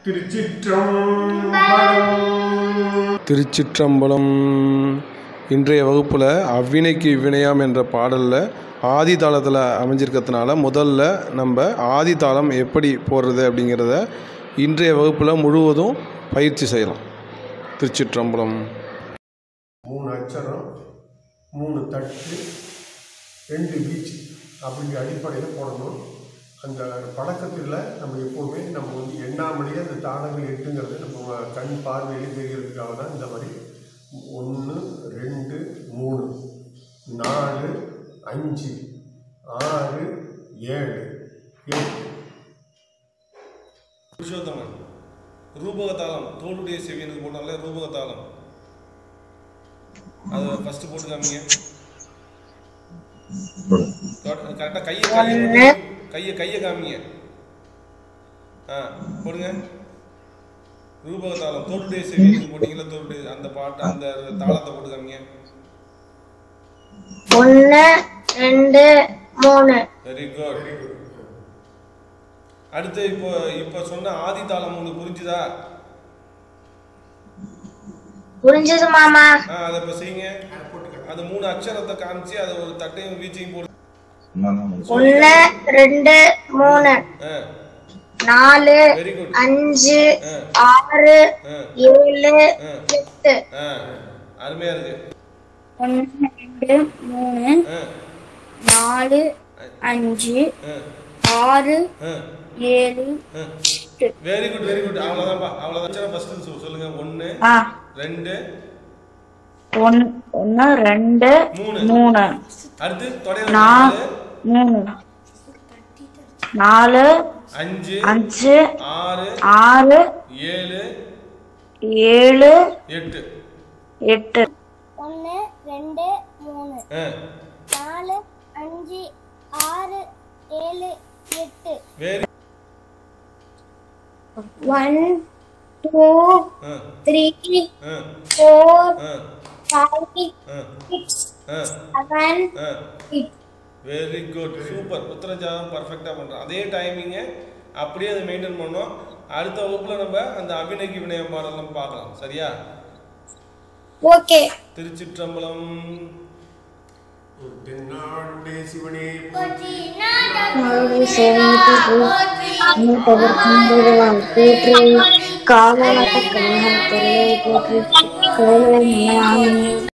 திருச்சிற்றம்பலம் திருச்சிற்றம்பலம் இன்றைய வகுப்பில் அவ்வினைக்கு வினையாம் என்ற பாடலில் ஆதி தாளத்தில் அமைஞ்சிருக்கிறதுனால முதல்ல நம்ம ஆதி தாளம் எப்படி போடுறது அப்படிங்கிறத இன்றைய வகுப்பில் முழுவதும் பயிற்சி செய்யலாம் திருச்சிற்றம்பலம் மூணு அச்சரம் மூணு தட்டு ரெண்டு பீச் அப்படிங்கிற அடிப்படையில் போடணும் அந்த பழக்கத்தில் நம்ம எப்போவுமே நம்ம வந்து எண்ணாமலேயே அந்த தாளங்கள் எட்டுங்கிறது நம்ம கண் பார்வையிலே தெரியறதுக்காக தான் இந்த மாதிரி ஒன்று ரெண்டு மூணு நாலு அஞ்சு ஆறு ஏழு எட்டு புருஷோத்தமன் ரூபகதாளம் தோளுடைய செவியனுக்கு போட்டாலே ரூபகதாளம் அதை ஃபர்ஸ்ட் போட்டு காமிங்க கரெக்டாக கையை கையை கையை கையை காமிங்க ஆ போடுங்க ரூபகதாளம் தோளுடைய செவியனுக்கு போட்டீங்களா தோளுடைய அந்த பாட்டு அந்த தாளத்தை போட்டு காமிங்க ஒன்று ரெண்டு மூணு வெரி குட் அடுத்து இப்போ இப்போ சொன்ன ஆதி தாளம் உங்களுக்கு புரிஞ்சுதா புரிஞ்சது மாமா ஆ அதை இப்போ செய்யுங்க அந்த மூணு அக்ஷரத்தை காமிச்சு அதை ஒரு தட்டையும் வீச்சையும் போடு ஒன்று ரெண்டு மூணு ஆ நாலு வெரி குட் அஞ்சு ஆ ஆறு ஆ ஏழு ஆ. எட்டு ஆ அருமையா இருக்கு ஒன்று ரெண்டு மூணு ஆ நாலு அஞ்சு ஆ ஆறு ஆ ஏழு ஆ எட்டு வெரி குட் வெரி குட் அவ்வளோதான்ப்பா அவ்வளோதான் ஃபர்ஸ்ட் சொல்லுங்க ஒன்று ஆ ரெண்டு ஒன் ஒன்று ரெண்டு மூணு. மூணு அடுத்து தொடையில நாலு நாலு மூணு நாலு அஞ்சு அஞ்சு ஆறு ஆறு ஏழு ஏழு எட்டு எட்டு ஒன்று ரெண்டு மூணு ஆ நாலு அஞ்சு ஆறு ஏழு எட்டு வெரி ஒன் டூ ஆ த்ரீ ஆ ஃபோர் ஆ ஃபைவ் ஆ சிக்ஸ் ஆ செவன் ஆ எயிட் வெரி குட் சூப்பர் உத்தரஜாதம் பர்ஃபெக்டாக பண்ணுறோம் அதே டைமிங்கை அப்படியே அதை மெயின்டைன் பண்ணோம் அடுத்த வகுப்பில் நம்ம அந்த அபிநய்க்கு வினயம் பாடலாம் பார்க்கலாம் சரியா ஓகே திருச்சிற்றம்பலம் தென்னாடுடைய சிவனே காவலக கண்ணன் போற்றி